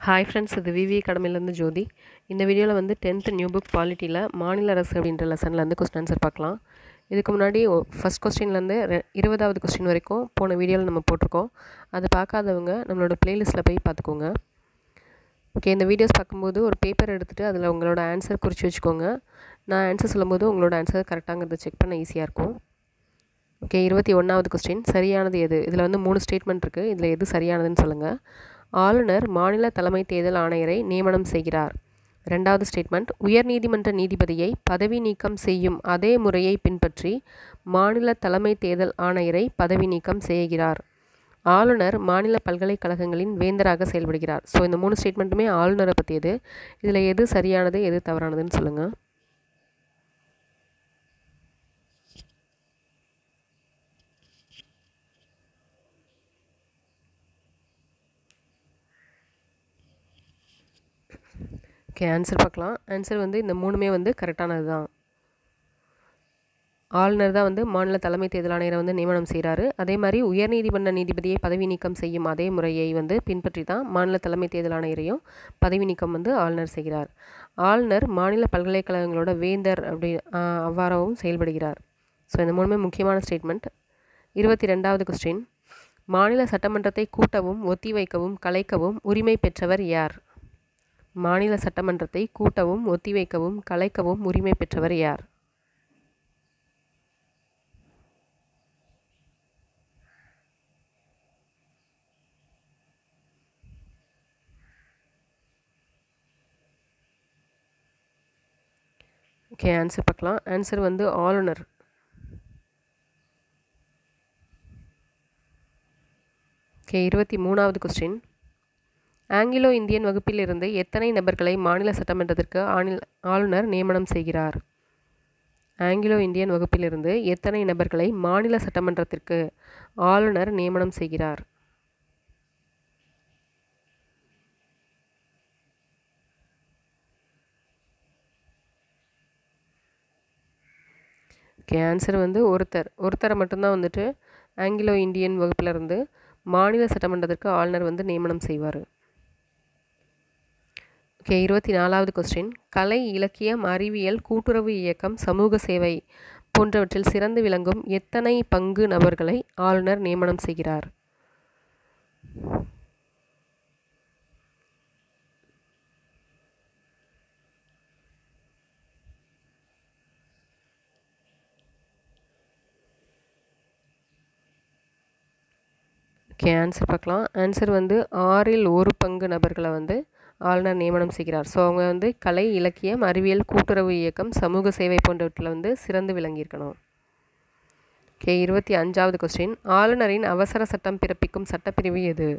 hi friends இது விவி அகாடமிலேருந்து ஜோதி இந்த வீடியோவில் வந்து டென்த்து நியூ புக் பாலிட்டியில் மாநில அரசு அப்படின்ற லெசன்லேருந்து கொஸ்டின் ஆன்சர் பார்க்கலாம் இதுக்கு முன்னாடி ஃபஸ்ட் கொஸ்டின்லேருந்து ரெ இருபதாவது கொஸ்டின் வரைக்கும் போன வீடியோவில் நம்ம போட்டிருக்கோம் அதை பார்க்காதவங்க நம்மளோட ப்ளேலிஸ்ட்டில் போய் பார்த்துக்கோங்க ஓகே இந்த வீடியோஸ் பார்க்கும்போது ஒரு பேப்பர் எடுத்துகிட்டு அதில் உங்களோட ஆன்சர் குறித்து வச்சுக்கோங்க நான் ஆன்சர் சொல்லும்போது உங்களோட ஆன்சர் கரெக்டாங்கிறத செக் பண்ண ஈஸியாக இருக்கும் ஓகே இருபத்தி ஒன்றாவது கொஸ்டின் சரியானது எது இதில் வந்து மூணு ஸ்டேட்மெண்ட் இருக்குது இதில் எது சரியானதுன்னு சொல்லுங்கள் ஆளுநர் மாநில தலைமை தேர்தல் ஆணையரை நியமனம் செய்கிறார் ரெண்டாவது ஸ்டேட்மெண்ட் உயர்நீதிமன்ற நீதிபதியை பதவி நீக்கம் செய்யும் அதே முறையை பின்பற்றி மாநில தலைமை தேர்தல் ஆணையரை பதவி நீக்கம் செய்கிறார் ஆளுநர் மாநில பல்கலைக்கழகங்களின் வேந்தராக செயல்படுகிறார் ஸோ இந்த மூணு ஸ்டேட்மெண்ட்டுமே ஆளுநரை பற்றியது இதில் எது சரியானது எது தவறானதுன்னு சொல்லுங்கள் ஓகே ஆன்சர் பார்க்கலாம் ஆன்சர் வந்து இந்த மூணுமே வந்து கரெக்டானது தான் ஆளுநர் தான் வந்து மாநில தலைமை தேர்தல் ஆணையரை வந்து நியமனம் செய்கிறாரு அதே மாதிரி உயர்நீதிமன்ற நீதிபதியை பதவி நீக்கம் செய்யும் அதே முறையை வந்து பின்பற்றி தான் மாநில தலைமை தேர்தல் ஆணையரையும் பதவி நீக்கம் வந்து ஆளுநர் செய்கிறார் ஆளுநர் மாநில பல்கலைக்கழகங்களோட வேந்தர் அப்படி அவ்வாறாகவும் செயல்படுகிறார் ஸோ இந்த மூணுமே முக்கியமான ஸ்டேட்மெண்ட் இருபத்தி ரெண்டாவது கொஸ்டின் மாநில சட்டமன்றத்தை கூட்டவும் ஒத்திவைக்கவும் கலைக்கவும் உரிமை பெற்றவர் யார் மாநில சட்டமன்றத்தை கூட்டவும் ஒத்திவைக்கவும் கலைக்கவும் உரிமை பெற்றவர் யார் ஓகே ஆன்சர் பார்க்கலாம் ஆன்சர் வந்து ஆளுநர் ஓகே இருபத்தி மூணாவது கொஸ்டின் ஆங்கிலோ இந்தியன் வகுப்பிலிருந்து எத்தனை நபர்களை மாநில சட்டமன்றத்திற்கு ஆணில் ஆளுநர் நியமனம் செய்கிறார் ஆங்கிலோ இந்தியன் வகுப்பிலிருந்து எத்தனை நபர்களை மாநில சட்டமன்றத்திற்கு ஆளுநர் நியமனம் செய்கிறார் ஓகே ஆன்சர் வந்து ஒருத்தர் ஒருத்தரை மட்டும்தான் வந்துட்டு ஆங்கிலோ இந்தியன் வகுப்பிலிருந்து மாநில சட்டமன்றத்திற்கு ஆளுநர் வந்து நியமனம் செய்வார் ஓகே இருபத்தி நாலாவது கொஸ்டின் கலை இலக்கியம் அறிவியல் கூட்டுறவு இயக்கம் சமூக சேவை போன்றவற்றில் சிறந்து விளங்கும் எத்தனை பங்கு நபர்களை ஆளுநர் நியமனம் செய்கிறார் ஓகே ஆன்சர் பார்க்கலாம் ஆன்சர் வந்து ஆறில் ஒரு பங்கு நபர்களை வந்து ஆளுநர் நியமனம் செய்கிறார் ஸோ அவங்க வந்து கலை இலக்கியம் அறிவியல் கூட்டுறவு இயக்கம் சமூக சேவை போன்றவற்றில் வந்து சிறந்து விளங்கியிருக்கணும் ஓகே இருபத்தி அஞ்சாவது கொஸ்டின் ஆளுநரின் அவசர சட்டம் பிறப்பிக்கும் சட்டப்பிரிவு எது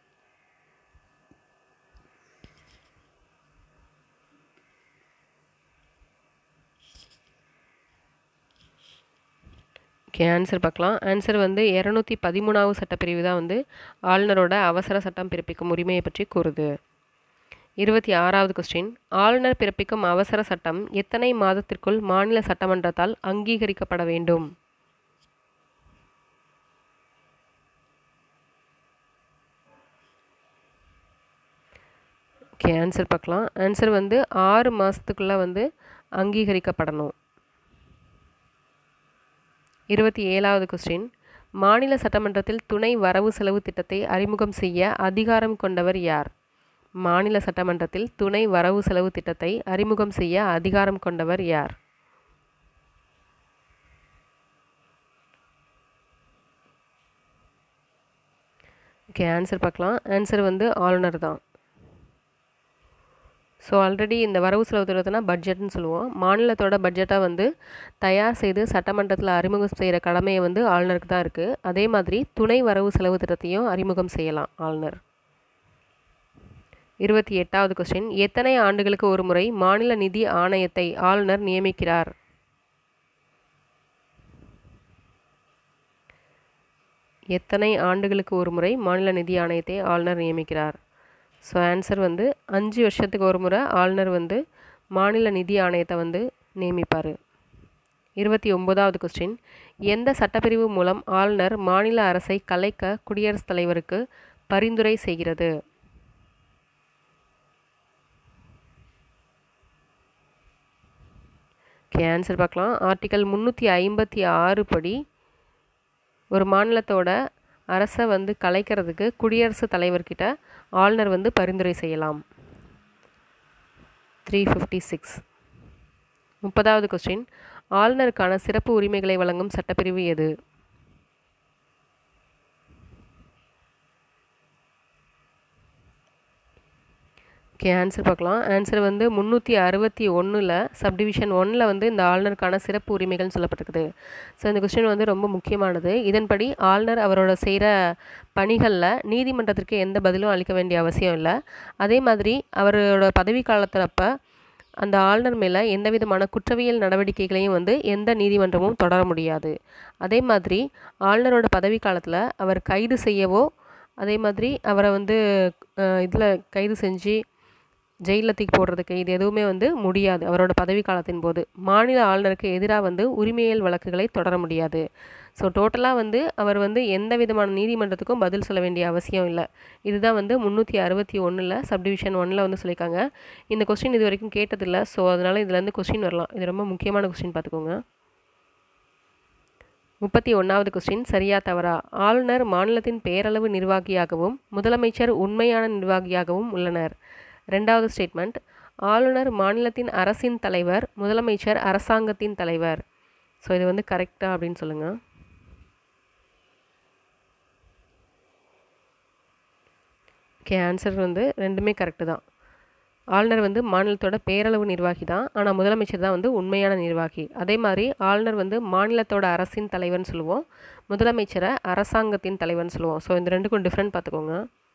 ஓகே ஆன்சர் பார்க்கலாம் ஆன்சர் வந்து இரநூத்தி பதிமூணாவது சட்டப்பிரிவு தான் வந்து ஆளுநரோட அவசர சட்டம் பிறப்பிக்கும் உரிமையை பற்றி கூறுது இருபத்தி ஆறாவது கொஸ்டின் ஆளுநர் பிறப்பிக்கும் அவசர சட்டம் எத்தனை மாதத்திற்குள் மாநில சட்டமன்றத்தால் அங்கீகரிக்கப்பட வேண்டும் ஓகே ஆன்சர் பார்க்கலாம் ஆன்சர் வந்து ஆறு மாதத்துக்குள்ளே வந்து அங்கீகரிக்கப்படணும் இருபத்தி ஏழாவது கொஸ்டின் மாநில சட்டமன்றத்தில் துணை வரவு செலவு திட்டத்தை அறிமுகம் செய்ய அதிகாரம் கொண்டவர் யார் மாநில சட்டமன்றத்தில் துணை வரவு செலவு திட்டத்தை அறிமுகம் செய்ய அதிகாரம் கொண்டவர் யார் ஓகே ஆன்சர் பார்க்கலாம் ஆன்சர் வந்து ஆளுநர் தான் ஸோ ஆல்ரெடி இந்த வரவு செலவு திட்டத்தினா பட்ஜெட்னு சொல்லுவோம் மாநிலத்தோட பட்ஜெட்டை வந்து தயார் செய்து சட்டமன்றத்தில் அறிமுகம் செய்கிற கடமையை வந்து ஆளுநருக்கு தான் இருக்குது அதே மாதிரி துணை வரவு செலவு திட்டத்தையும் அறிமுகம் செய்யலாம் ஆளுநர் இருபத்தி எட்டாவது கொஸ்டின் எத்தனை ஆண்டுகளுக்கு ஒரு முறை மாநில நிதி ஆணையத்தை ஆளுநர் நியமிக்கிறார் எத்தனை ஆண்டுகளுக்கு ஒரு முறை மாநில நிதி ஆணையத்தை ஆளுநர் நியமிக்கிறார் ஸோ ஆன்சர் வந்து அஞ்சு வருஷத்துக்கு ஒரு முறை ஆளுநர் வந்து மாநில நிதி ஆணையத்தை வந்து நியமிப்பார் இருபத்தி ஒன்பதாவது கொஸ்டின் எந்த சட்டப்பிரிவு மூலம் ஆளுநர் மாநில அரசை கலைக்க குடியரசுத் தலைவருக்கு பரிந்துரை செய்கிறது ஓகே ஆன்சர் பார்க்கலாம் ஆர்டிக்கல் முந்நூற்றி ஐம்பத்தி ஆறு படி ஒரு மாநிலத்தோட அரசை வந்து கலைக்கிறதுக்கு குடியரசுத் தலைவர்கிட்ட ஆளுநர் வந்து பரிந்துரை செய்யலாம் த்ரீ ஃபிஃப்டி சிக்ஸ் முப்பதாவது கொஸ்டின் ஆளுநருக்கான சிறப்பு உரிமைகளை வழங்கும் சட்டப்பிரிவு எது ஓகே ஆன்சர் பார்க்கலாம் ஆன்சர் வந்து முந்நூற்றி அறுபத்தி ஒன்றில் சப்டிவிஷன் ஒன்னில் வந்து இந்த ஆளுநருக்கான சிறப்பு உரிமைகள்னு சொல்லப்பட்டிருக்குது ஸோ இந்த கொஸ்டின் வந்து ரொம்ப முக்கியமானது இதன்படி ஆளுநர் அவரோட செய்கிற பணிகளில் நீதிமன்றத்திற்கு எந்த பதிலும் அளிக்க வேண்டிய அவசியம் இல்லை அதே மாதிரி அவரோட பதவி காலத்திலப்ப அந்த ஆளுநர் மேலே எந்த விதமான குற்றவியல் நடவடிக்கைகளையும் வந்து எந்த நீதிமன்றமும் தொடர முடியாது அதே மாதிரி ஆளுநரோட பதவி காலத்தில் அவர் கைது செய்யவோ அதே மாதிரி அவரை வந்து இதில் கைது செஞ்சு ஜெயிலில் தூக்கி போடுறதுக்கு இது எதுவுமே வந்து முடியாது அவரோட பதவி காலத்தின் போது மாநில ஆளுநருக்கு எதிராக வந்து உரிமையியல் வழக்குகளை தொடர முடியாது ஸோ டோட்டலாக வந்து அவர் வந்து எந்த விதமான நீதிமன்றத்துக்கும் பதில் சொல்ல வேண்டிய அவசியம் இல்லை இதுதான் வந்து முந்நூற்றி அறுபத்தி ஒன்றில் சப்டிவிஷன் ஒன்னில் வந்து சொல்லியிருக்காங்க இந்த கொஸ்டின் இது வரைக்கும் கேட்டதில்லை ஸோ அதனால் இதுலேருந்து கொஸ்டின் வரலாம் இது ரொம்ப முக்கியமான கொஸ்டின் பார்த்துக்கோங்க முப்பத்தி ஒன்றாவது கொஸ்டின் சரியா தவறா ஆளுநர் மாநிலத்தின் பேரளவு நிர்வாகியாகவும் முதலமைச்சர் உண்மையான நிர்வாகியாகவும் உள்ளனர் ரெண்டாவது ஸ்டேட்மெண்ட் ஆளுநர் மாநிலத்தின் அரசின் தலைவர் முதலமைச்சர் அரசாங்கத்தின் தலைவர் ஸோ இது வந்து கரெக்டா அப்படின்னு சொல்லுங்கள் ஓகே ஆன்சர் வந்து ரெண்டுமே கரெக்டு தான் ஆளுநர் வந்து மாநிலத்தோட பேரளவு நிர்வாகி தான் ஆனால் முதலமைச்சர் தான் வந்து உண்மையான நிர்வாகி அதே மாதிரி ஆளுநர் வந்து மாநிலத்தோட அரசின் தலைவர்னு சொல்லுவோம் முதலமைச்சரை அரசாங்கத்தின் தலைவர்னு சொல்லுவோம் ஸோ இந்த ரெண்டுக்கும் டிஃப்ரெண்ட் பார்த்துக்கோங்க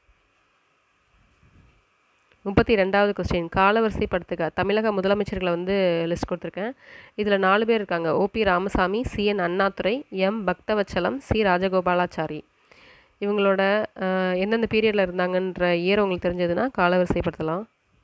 முப்பத்தி ரெண்டாவது கொஸ்டின் காலவரிசைப்படுத்துக தமிழக முதலமைச்சர்களை வந்து லிஸ்ட் கொடுத்துருக்கேன் இதில் நாலு பேர் இருக்காங்க OP Ramasamy C N Annadurai M Bhaktavatsalam C Rajagopalachari இவங்களோட எந்தெந்த பீரியடில் இருந்தாங்கன்ற இயர் உங்களுக்கு தெரிஞ்சதுன்னா காலவரிசைப்படுத்தலாம்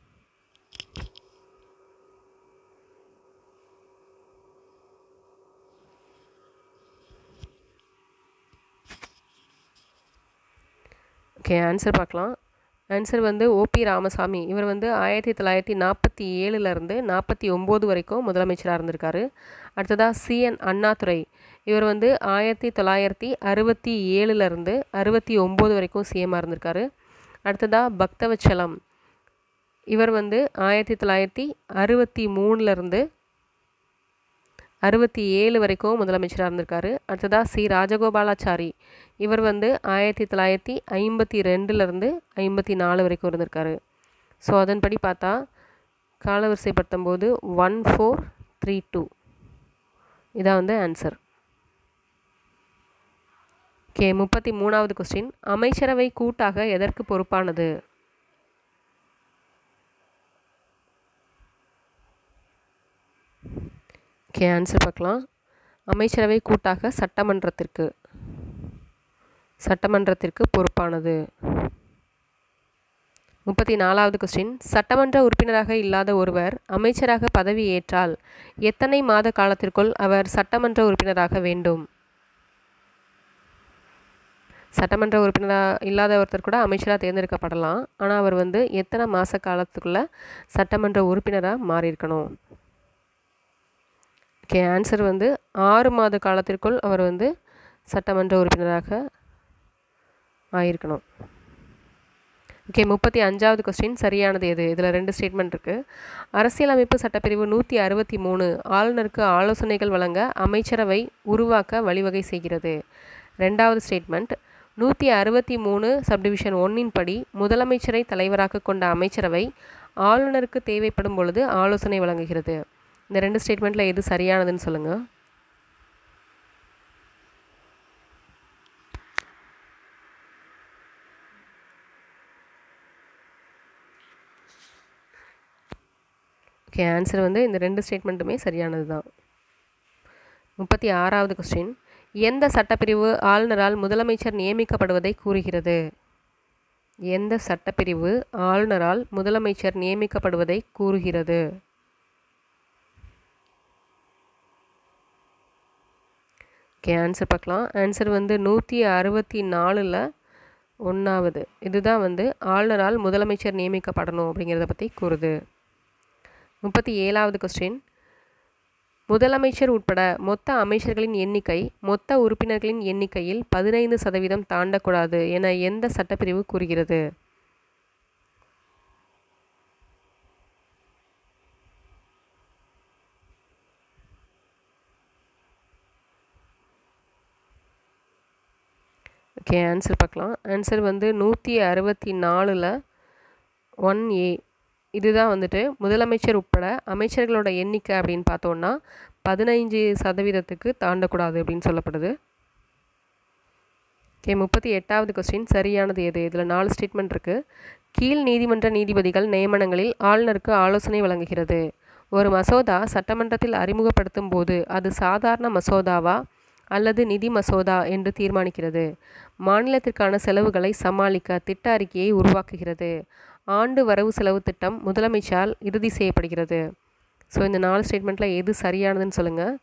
ஓகே ஆன்சர் பார்க்கலாம் ஆன்சர் வந்து ஓபி ராமசாமி இவர் வந்து ஆயிரத்தி தொள்ளாயிரத்தி நாற்பத்தி ஏழுலேருந்து நாற்பத்தி ஒம்பது வரைக்கும் முதலமைச்சராக இருந்திருக்காரு அடுத்ததாக சிஎன் அண்ணாதுரை இவர் வந்து ஆயிரத்தி தொள்ளாயிரத்தி அறுபத்தி ஏழுலேருந்து அறுபத்தி ஒம்பது வரைக்கும் சிஎம்மாக இருந்திருக்காரு அடுத்ததாக பக்தவச்சலம் இவர் வந்து ஆயிரத்தி தொள்ளாயிரத்தி அறுபத்தி மூணுலேருந்து அறுபத்தி ஏழு வரைக்கும் முதலமைச்சராக இருந்திருக்காரு அடுத்ததாக சி ராஜகோபாலாச்சாரி இவர் வந்து ஆயிரத்தி தொள்ளாயிரத்தி ஐம்பத்தி ரெண்டுலேருந்து ஐம்பத்தி நாலு வரைக்கும் இருந்திருக்காரு ஸோ அதன்படி பார்த்தா காலவரிசைப்படுத்தும் போது ஒன் ஃபோர் த்ரீ டூ இதான் வந்து ஆன்சர் ஓகே முப்பத்தி மூணாவது கொஸ்டின் அமைச்சரவை கூட்டாக எதற்கு பொறுப்பானது ஓகே ஆன்சர் பார்க்கலாம் அமைச்சரவை கூட்டாக சட்டமன்றத்திற்கு சட்டமன்றத்திற்கு பொறுப்பானது முப்பத்தி நாலாவது கொஸ்டின் சட்டமன்ற உறுப்பினராக இல்லாத ஒருவர் அமைச்சராக பதவி ஏற்றால் எத்தனை மாத காலத்திற்குள் அவர் சட்டமன்ற உறுப்பினராக வேண்டும் சட்டமன்ற உறுப்பினராக இல்லாத ஒருத்தர் கூட அமைச்சராக தேர்ந்தெடுக்கப்படலாம் ஆனால் அவர் வந்து எத்தனை மாத காலத்துக்குள்ளே சட்டமன்ற உறுப்பினராக மாறியிருக்கணும் ஓகே ஆன்சர் வந்து ஆறு மாத காலத்திற்குள் அவர் வந்து சட்டமன்ற உறுப்பினராக ஆயிருக்கணும் ஓகே முப்பத்தி அஞ்சாவது கொஸ்டின் சரியானது எது இதில் ரெண்டு ஸ்டேட்மெண்ட் இருக்குது அரசியலமைப்பு சட்டப்பிரிவு நூற்றி அறுபத்தி மூணு ஆளுநருக்கு ஆலோசனைகள் வழங்க அமைச்சரவை உருவாக்க வழிவகை செய்கிறது ரெண்டாவது ஸ்டேட்மெண்ட் நூற்றி அறுபத்தி மூணு சப்டிவிஷன் ஒன்னின் படி முதலமைச்சரை தலைவராக கொண்ட அமைச்சரவை ஆளுநருக்கு தேவைப்படும் பொழுது ஆலோசனை வழங்குகிறது இந்த ரெண்டு ஸ்டேட்மெண்ட்டில் எது சரியானதுன்னு சொல்லுங்கள் ஓகே ஆன்சர் வந்து இந்த ரெண்டு ஸ்டேட்மெண்ட்டுமே சரியானது தான் முப்பத்தி ஆறாவது கொஸ்டின் எந்த சட்டப்பிரிவு ஆளுநரால் முதலமைச்சர் நியமிக்கப்படுவதை கூறுகிறது எந்த சட்டப்பிரிவு ஆளுநரால் முதலமைச்சர் நியமிக்கப்படுவதை கூறுகிறது ஓகே ஆன்சர் பார்க்கலாம் ஆன்சர் வந்து நூற்றி அறுபத்தி நாலில் ஒன்றாவது இதுதான் வந்து ஆளுநரால் முதலமைச்சர் நியமிக்கப்படணும் அப்படிங்கிறத பற்றி கூறுது முப்பத்தி ஏழாவது கொஸ்டின் முதலமைச்சர் உட்பட மொத்த அமைச்சர்களின் எண்ணிக்கை மொத்த உறுப்பினர்களின் எண்ணிக்கையில் பதினைந்து சதவீதம் தாண்டக்கூடாது என எந்த சட்டப்பிரிவு கூறுகிறது ஓகே ஆன்சர் பார்க்கலாம் ஆன்சர் வந்து நூற்றி அறுபத்தி நாலில் ஒன் ஏ இதுதான் வந்துட்டு முதலமைச்சர் உட்பட அமைச்சர்களோட எண்ணிக்கை அப்படின்னு பார்த்தோன்னா பதினைஞ்சு சதவீதத்துக்கு தாண்டக்கூடாது அப்படின்னு சொல்லப்படுது ஓகே முப்பத்தி எட்டாவது கொஸ்டின் சரியானது எது இதில் நாலு ஸ்டேட்மெண்ட் இருக்குது கீழ் நீதிமன்ற நீதிபதிகள் நியமனங்களில் ஆளுநருக்கு ஆலோசனை வழங்குகிறது ஒரு மசோதா சட்டமன்றத்தில் அறிமுகப்படுத்தும் போது அது சாதாரண மசோதாவா அல்லது நிதி மசோதா என்று தீர்மானிக்கிறது மாநிலத்திற்கான செலவுகளை சமாளிக்க திட்ட அறிக்கையை உருவாக்குகிறது ஆண்டு வரவு செலவு திட்டம் முதலமைச்சரால் இறுதி செய்யப்படுகிறது ஸோ இந்த நாலு ஸ்டேட்மெண்ட்டில் எது சரியானதுன்னு சொல்லுங்கள்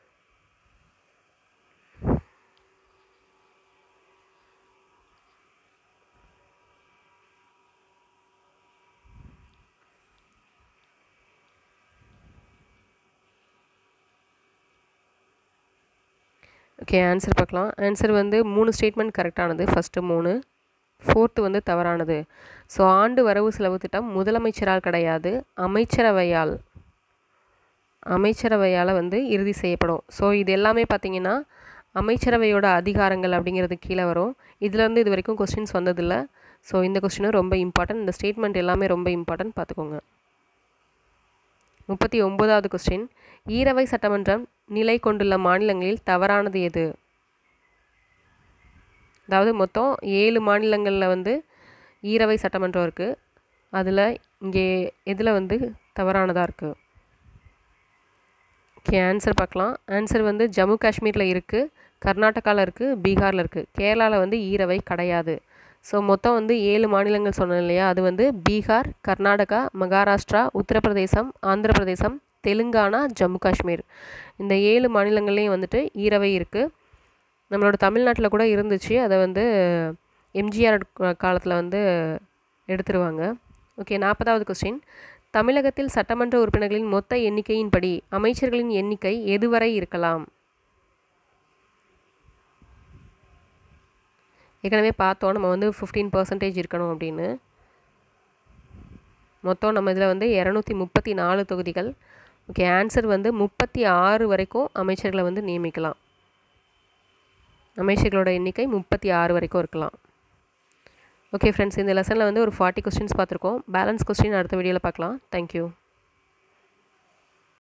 ஓகே ஆன்சர் பார்க்கலாம் ஆன்சர் வந்து மூணு ஸ்டேட்மெண்ட் கரெக்டானது ஃபஸ்ட்டு மூணு ஃபோர்த்து வந்து தவறானது ஸோ ஆண்டு வரவு செலவு திட்டம் முதலமைச்சரால் கிடையாது அமைச்சரவையால் அமைச்சரவையால் வந்து இறுதி செய்யப்படும் ஸோ இது எல்லாமே பார்த்திங்கன்னா அமைச்சரவையோட அதிகாரங்கள் அப்படிங்கிறது கீழே வரும் இதுலேருந்து இது வரைக்கும் கொஸ்டின்ஸ் வந்ததில்லை ஸோ இந்த கொஸ்டினும் ரொம்ப இம்பார்ட்டன்ட் இந்த ஸ்டேட்மெண்ட் எல்லாமே ரொம்ப இம்பார்ட்டன்ட் பார்த்துக்கோங்க முப்பத்தி ஒம்போதாவது கொஸ்டின் ஈரவை சட்டமன்றம் நிலை கொண்டுள்ள மாநிலங்களில் தவறானது எது அதாவது மொத்தம் ஏழு மாநிலங்களில் வந்து ஈரவை சட்டமன்றம் இருக்குது அதில் இங்கே எதில் வந்து தவறானதாக இருக்குது ஓகே ஆன்சர் பார்க்கலாம் ஆன்சர் வந்து ஜம்மு காஷ்மீரில் இருக்குது கர்நாடகாவில் இருக்குது பீகாரில் இருக்குது கேரளாவில் வந்து ஈரவை கிடையாது ஸோ மொத்தம் வந்து ஏழு மாநிலங்கள் சொன்னேன் இல்லையா அது வந்து பீகார் கர்நாடகா மகாராஷ்டிரா உத்தரப்பிரதேசம் ஆந்திர பிரதேசம் தெலுங்கானா ஜம்மு காஷ்மீர் இந்த ஏழு மாநிலங்கள்லேயும் வந்துட்டு ஈரவை இருக்குது நம்மளோட தமிழ்நாட்டில் கூட இருந்துச்சு அதை வந்து எம்ஜிஆர் காலத்தில் வந்து எடுத்துருவாங்க ஓகே நாற்பதாவது கொஸ்டின் தமிழகத்தில் சட்டமன்ற உறுப்பினர்களின் மொத்த எண்ணிக்கையின்படி அமைச்சர்களின் எண்ணிக்கை எதுவரை இருக்கலாம் ஏற்கனவே பார்த்தோம் நம்ம வந்து ஃபிஃப்டீன் பர்சன்டேஜ் இருக்கணும் அப்படின்னு மொத்தம் நம்ம இதில் வந்து இரநூத்தி முப்பத்தி நாலு தொகுதிகள் ஓகே ஆன்சர் வந்து முப்பத்தி ஆறு வரைக்கும் அமைச்சர்களை வந்து நியமிக்கலாம் அமைச்சர்களோட எண்ணிக்கை முப்பத்தி ஆறு வரைக்கும் இருக்கலாம் ஓகே ஃப்ரெண்ட்ஸ் இந்த லெசனில் வந்து ஒரு ஃபார்ட்டி கொஸ்டின்ஸ் பார்த்துருக்கோம் பேலன்ஸ் கொஸ்டின் அடுத்த வீடியோவில் பார்க்கலாம் தேங்க்யூ